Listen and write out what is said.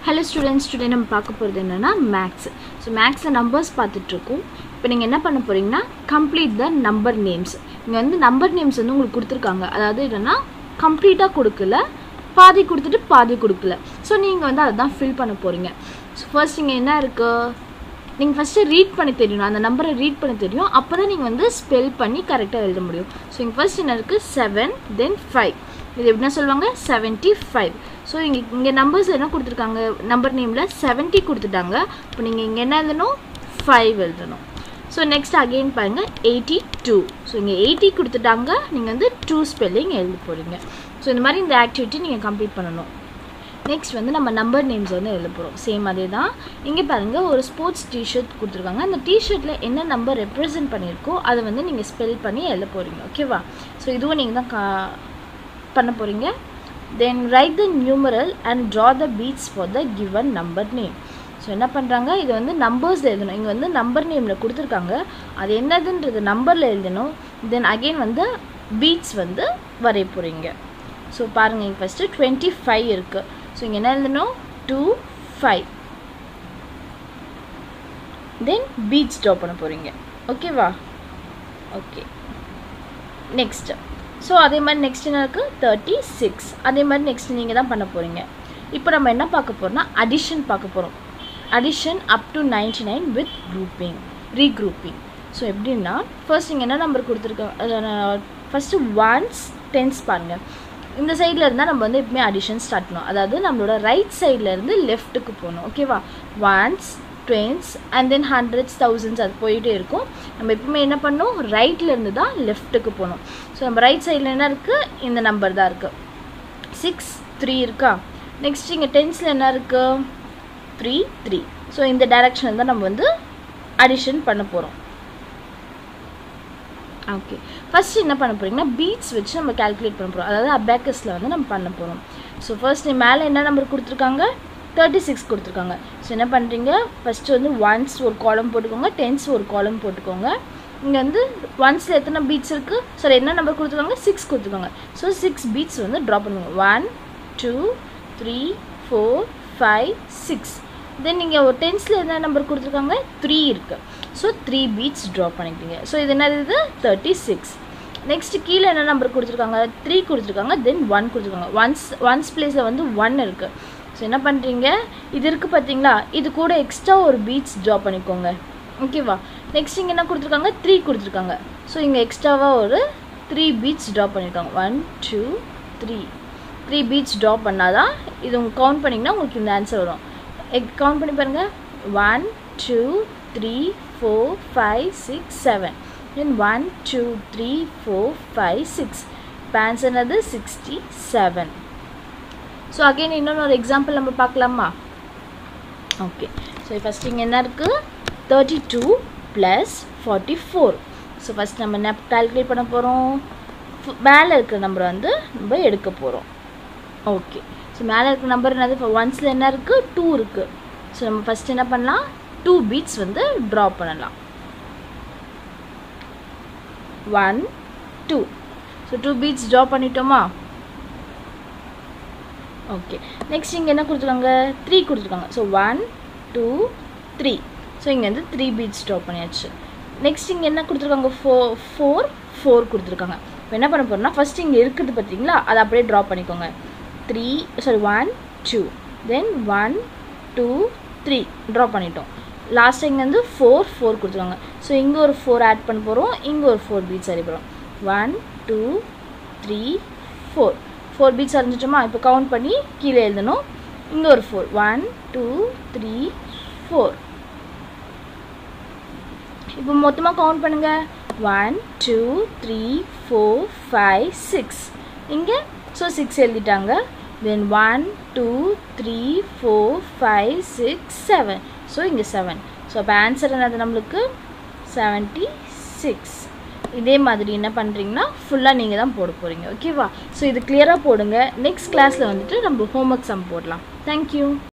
hello students today நம்ம பார்க்க போகிறது என்னென்னா மேக்ஸ் ஸோ மேக்ஸில் நம்பர்ஸ் பார்த்துட்ருக்கோம் இப்போ நீங்கள் என்ன பண்ண போகிறீங்கன்னா கம்ப்ளீட் த நம்பர் நேம்ஸ் இங்கே வந்து நம்பர் நேம்ஸ் வந்து உங்களுக்கு கொடுத்துருக்காங்க அதாவது என்னென்னா கம்ப்ளீட்டாக கொடுக்கல பாதி கொடுத்துட்டு பாதி கொடுக்கல ஸோ நீங்கள் வந்து அதை தான் ஃபில் பண்ண போகிறீங்க ஸோ ஃபர்ஸ்ட் இங்கே என்ன இருக்குது நீங்கள் ஃபஸ்ட்டு ரீட் பண்ணி தெரியணும் அந்த நம்பரை ரீட் பண்ண தெரியும் அப்போ தான் நீங்கள் வந்து ஸ்பெல் பண்ணி கரெக்டாக எழுத முடியும் ஸோ இங்கே ஃபர்ஸ்ட் என்ன இருக்குது செவன் தென் ஃபைவ் இது எப்படின்னா சொல்லுவாங்க செவன்ட்டி ஃபைவ் ஸோ இங்கே இங்கே நம்பர்ஸ் என்ன கொடுத்துருக்காங்க நம்பர் நேமில் செவன்ட்டி கொடுத்துட்டாங்க இப்போ நீங்கள் இங்கே என்ன எழுதணும் ஃபைவ் எழுதணும் ஸோ நெக்ஸ்ட் அகெயின் பாருங்கள் எயிட்டி டூ ஸோ இங்கே எயிட்டி கொடுத்துட்டாங்க நீங்கள் வந்து டூ ஸ்பெல்லிங் எழுத போகிறீங்க ஸோ இந்த மாதிரி இந்த ஆக்டிவிட்டி நீங்கள் கம்ப்ளீட் பண்ணணும் நெக்ஸ்ட் வந்து நம்ம நம்பர் நேம்ஸ் வந்து எழுத போகிறோம் சேம் அதே தான் இங்கே பாருங்கள் ஒரு ஸ்போர்ட்ஸ் டிஷர்ட் கொடுத்துருக்காங்க அந்த டிஷர்ட்டில் என்ன நம்பர் ரெப்ரசன்ட் பண்ணியிருக்கோ அதை வந்து நீங்கள் ஸ்பெல் பண்ணி எழுத போகிறீங்க ஓகேவா ஸோ இதுவும் நீங்கள் தான் கா பண்ண போகிறீங்க then write the numeral and draw the beads for the given number name so என்ன பண்ணுறாங்க இது வந்து நம்பர்ஸ் எழுதணும் இங்கே வந்து நம்பர் நேமில் கொடுத்துருக்காங்க அது என்னதுன்றது நம்பரில் எழுதணும் தென் அகெயின் வந்து பீட்ஸ் வந்து வரைய போகிறீங்க ஸோ பாருங்கள் இங்கே ஃபஸ்ட்டு டுவெண்ட்டி ஃபைவ் இருக்குது ஸோ இங்கே என்ன எழுதணும் two five then beads draw பண்ண போகிறீங்க ஓகேவா ஓகே நெக்ஸ்ட்டு ஸோ அதே மாதிரி நெக்ஸ்ட் என்ன இருக்குது தேர்ட்டி சிக்ஸ் அதே மாதிரி நெக்ஸ்ட் நீங்கள் தான் பண்ண போகிறீங்க இப்போ நம்ம என்ன பார்க்க போகிறோம்னா அடிஷன் பார்க்க போகிறோம் addition up to ninety nine with grouping regrouping so எப்படின்னா ஃபர்ஸ்ட் இங்கே என்ன நம்பர் கொடுத்துருக்காங்க ஃபஸ்ட்டு ஒன்ஸ் டென்ஸ் பாருங்கள் இந்த சைடில் இருந்தால் நம்ம வந்து எப்பவுமே அடிஷன் ஸ்டார்ட் பண்ணணும் அதாவது நம்மளோட ரைட் சைடில் இருந்து லெஃப்ட்டுக்கு போகணும் ஓகேவா ones tens and then hundreds thousands அது போயிட்டே இருக்கும் நம்ம எப்பவுமே என்ன பண்ணணும் ரைட்டில் இருந்து தான் லெஃப்ட்டுக்கு போகணும் ஸோ நம்ம ரைட் சைடில் என்ன இருக்குது இந்த நம்பர் தான் இருக்குது சிக்ஸ் த்ரீ இருக்கா நெக்ஸ்ட் இங்கே டென்ஸில் என்ன இருக்குது த்ரீ த்ரீ ஸோ இந்த டைரக்ஷனில் தான் நம்ம வந்து அடிஷன் பண்ண போகிறோம் ஓகே ஃபஸ்ட் என்ன பண்ண போகிறீங்கன்னா பீட்ஸ் வச்சு நம்ம கேல்குலேட் பண்ண போகிறோம் அதாவது அபேக்கஸில் வந்து நம்ம பண்ண போகிறோம் ஸோ ஃபர்ஸ்ட் மேலே என்ன நம்பர் கொடுத்துருக்காங்க தேர்ட்டி சிக்ஸ் கொடுத்துருக்காங்க ஸோ என்ன பண்ணுறீங்க ஃபஸ்ட்டு வந்து ஒன்ஸ் ஒரு காலம் போட்டுக்கோங்க டென்ஸ் ஒரு காலம் போட்டுக்கோங்க இங்கே வந்து ஒன்ஸில் எத்தனை பீட்ஸ் இருக்குது சாரி என்ன நம்பர் கொடுத்துருக்காங்க சிக்ஸ் கொடுத்துருக்காங்க ஸோ சிக்ஸ் பீட்ஸ் வந்து ட்ரா பண்ணுவாங்க one two three four five six then நீங்கள் ஒரு டென்ஸில் என்ன நம்பர் கொடுத்துருக்காங்க த்ரீ இருக்குது ஸோ த்ரீ பீட்ஸ் ட்ரா பண்ணிக்கிட்டீங்க ஸோ இது என்னது இது தேர்ட்டி சிக்ஸ் நெக்ஸ்ட் கீழே என்ன நம்பர் கொடுத்துருக்காங்க த்ரீ கொடுத்துருக்காங்க தென் ஒன் கொடுத்துருக்காங்க ஒன்ஸ் ஒன்ஸ் பிளேஸில் வந்து ஒன் இருக்குது ஸோ என்ன பண்ணுறீங்க இது இருக்குது பார்த்தீங்களா இது கூட எக்ஸ்ட்ரா ஒரு பீட்ஸ் ட்ரா பண்ணிக்கோங்க ஓகேவா நெக்ஸ்ட் இங்கே என்ன கொடுத்துருக்காங்க த்ரீ கொடுத்துருக்காங்க ஸோ இங்கே எக்ஸ்ட்ராவாக ஒரு த்ரீ பீட்ஸ் ட்ரா பண்ணியிருக்காங்க one two three three beads draw பண்ணால் தான் இது உங்கள் கவுண்ட் பண்ணிங்கன்னா உங்களுக்கு இந்த ஆன்சர் வரும் எக் கவுண்ட் பண்ணி பாருங்கள் one two three four five six seven then one two three four five six இப்போ ஆன்சர் என்னது சிக்ஸ்டி செவன் ஸோ அகெயின் இன்னொன்று ஒரு எக்ஸாம்பிள் நம்ம பார்க்கலாமா ஓகே ஸோ ஃபஸ்ட் இங்கே என்ன இருக்குது thirty two plus forty four so first நம்ம என்ன கால்குலேட் பண்ண போகிறோம் மேலே இருக்கிற நம்பரை வந்து நம்ம எடுக்க போகிறோம் ஓகே ஸோ மேலே இருக்கிற நம்பர் என்னது ஒன்ஸில் என்ன இருக்குது டூ இருக்குது ஸோ நம்ம ஃபஸ்ட் என்ன பண்ணலாம் டூ பீட்ஸ் வந்து ட்ரா பண்ணலாம் one two so two beads draw பண்ணிட்டோமா ஓகே நெக்ஸ்ட் இங்கே என்ன கொடுத்துருக்காங்க த்ரீ கொடுத்துருக்காங்க so one two three so இங்கே வந்து த்ரீ பீட்ஸ் ட்ரா பண்ணியாச்சு நெக்ஸ்ட் இங்கே என்ன கொடுத்துருக்காங்க ஃபோ ஃபோர் ஃபோர் கொடுத்துருக்காங்க இப்போ என்ன பண்ண போகிறோம்னா ஃபஸ்ட் இங்கே இருக்குது பார்த்தீங்களா அதை அப்படியே ட்ரா பண்ணிக்கோங்க three sorry one two then one two three draw பண்ணிட்டோம் லாஸ்ட் இங்கே வந்து ஃபோர் ஃபோர் கொடுத்துருவாங்க ஸோ இங்கே ஒரு ஃபோர் ஆட் பண்ண போகிறோம் இங்கே ஒரு ஃபோர் பீட்ஸ் அறிப்போம் one two three four four beads அறிஞ்சிட்டோமா இப்போ கவுண்ட் பண்ணி கீழே எழுதணும் இங்கே ஒரு four one two three four இப்போ மொத்தமாக கவுண்ட் பண்ணுங்கள் one two three four five six இங்கே ஸோ சிக்ஸ் எழுதிட்டாங்க then one two three four five six seven so இங்கே செவன் ஸோ அப்போ ஆன்சர் என்னது நம்மளுக்கு செவன்ட்டி சிக்ஸ் இதே மாதிரி என்ன பண்ணுறீங்கன்னா ஃபுல்லாக நீங்கள் தான் போட போகிறீங்க ஓகேவா ஸோ இது கிளியராக போடுங்க நெக்ஸ்ட் கிளாஸில் வந்துட்டு நம்ம ஹோம்ஒர்க் சம் போடலாம் தேங்க்யூ